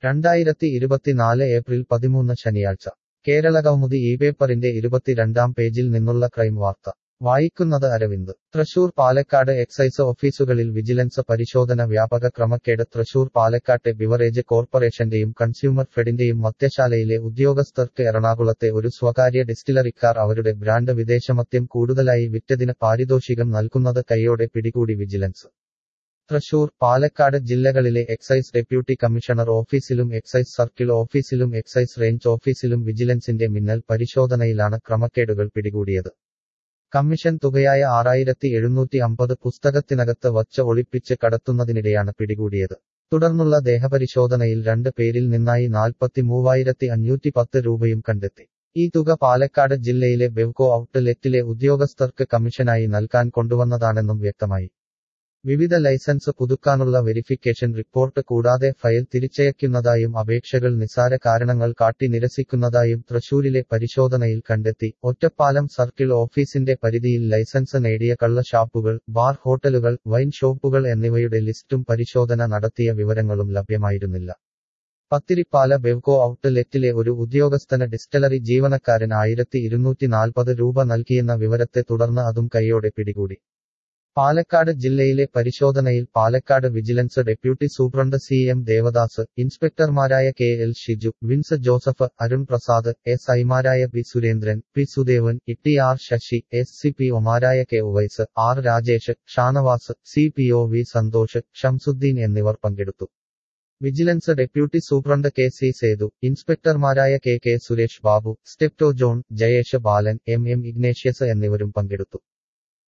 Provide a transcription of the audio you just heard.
രണ്ടായിരത്തി ഇരുപത്തിനാല് ഏപ്രിൽ പതിമൂന്ന് ശനിയാഴ്ച കേരള കൗമുദി ഈ പേപ്പറിന്റെ ഇരുപത്തിരണ്ടാം പേജിൽ നിന്നുള്ള ക്രൈം വാർത്ത വായിക്കുന്നത് അരവിന്ദ് തൃശൂർ പാലക്കാട് എക്സൈസ് ഓഫീസുകളിൽ വിജിലൻസ് പരിശോധന വ്യാപക ക്രമക്കേട് തൃശൂർ പാലക്കാട്ടെ ബിവറേജ് കോർപ്പറേഷന്റെയും കൺസ്യൂമർ ഫെഡിന്റെയും മദ്യശാലയിലെ ഉദ്യോഗസ്ഥർക്ക് എറണാകുളത്തെ ഒരു സ്വകാര്യ ഡിസ്റ്റിലറിക്കാർ അവരുടെ ബ്രാൻഡ് വിദേശമദ്യം കൂടുതലായി വിറ്റതിന് പാരിതോഷികം നൽകുന്നത് കൈയോടെ പിടികൂടി വിജിലൻസ് തൃശൂർ പാലക്കാട് ജില്ലകളിലെ എക്സൈസ് ഡെപ്യൂട്ടി കമ്മീഷണർ ഓഫീസിലും എക്സൈസ് സർക്കിൾ ഓഫീസിലും എക്സൈസ് റേഞ്ച് ഓഫീസിലും വിജിലൻസിന്റെ മിന്നൽ പരിശോധനയിലാണ് ക്രമക്കേടുകൾ പിടികൂടിയത് കമ്മീഷൻ തുകയായ ആറായിരത്തി എഴുന്നൂറ്റി അമ്പത് പുസ്തകത്തിനകത്ത് വച്ച് ഒളിപ്പിച്ച് കടത്തുന്നതിനിടെയാണ് പിടികൂടിയത് തുടർന്നുള്ള ദേഹപരിശോധനയിൽ രണ്ട് പേരിൽ നിന്നായി നാൽപ്പത്തി മൂവായിരത്തി അഞ്ഞൂറ്റി പത്ത് രൂപയും കണ്ടെത്തി ഈ തുക പാലക്കാട് ജില്ലയിലെ ബെവ്കോ ഔട്ട്ലെറ്റിലെ ഉദ്യോഗസ്ഥർക്ക് കമ്മീഷനായി നൽകാൻ കൊണ്ടുവന്നതാണെന്നും വ്യക്തമായി വിവിധ ലൈസൻസ് പുതുക്കാനുള്ള വെരിഫിക്കേഷൻ റിപ്പോർട്ട് കൂടാതെ ഫയൽ തിരിച്ചയക്കുന്നതായും അപേക്ഷകൾ നിസാര കാരണങ്ങൾ കാട്ടി നിരസിക്കുന്നതായും തൃശൂരിലെ പരിശോധനയിൽ കണ്ടെത്തി ഒറ്റപ്പാലം സർക്കിൾ ഓഫീസിന്റെ പരിധിയിൽ ലൈസൻസ് നേടിയ കള്ള ഷാപ്പുകൾ ബാർ ഹോട്ടലുകൾ വൈൻ ഷോപ്പുകൾ എന്നിവയുടെ ലിസ്റ്റും പരിശോധന നടത്തിയ വിവരങ്ങളും ലഭ്യമായിരുന്നില്ല പത്തിരിപ്പാല ബെവ്കോ ഔട്ട്ലെറ്റിലെ ഒരു ഉദ്യോഗസ്ഥന് ഡിസ്റ്റലറി ജീവനക്കാരൻ ആയിരത്തി ഇരുന്നൂറ്റി നാൽപ്പത് രൂപ നൽകിയെന്ന വിവരത്തെ തുടർന്ന് അതും കൈയോടെ പിടികൂടി പാലക്കാട് ജില്ലയിലെ പരിശോധനയിൽ Palakkad vigilance deputy superintendent C M Devadas ഇൻസ്പെക്ടർമാരായ K L Shiju Vince Joseph Arun Prasad S ഐമാരായ P Surendran P Sudevan Itty R Sasi S C P ഒമാരായ K Uvais R Rajesh Shanavas C P O V Santhosh Shamsuddin എന്നിവർ പങ്കെടുത്തു vigilance deputy superintendent K C Sethu ഇൻസ്പെക്ടർമാരായ K K Suresh Babu Stepto John Jayesh Balan M M Ignatius എന്നിവരും പങ്കെടുത്തു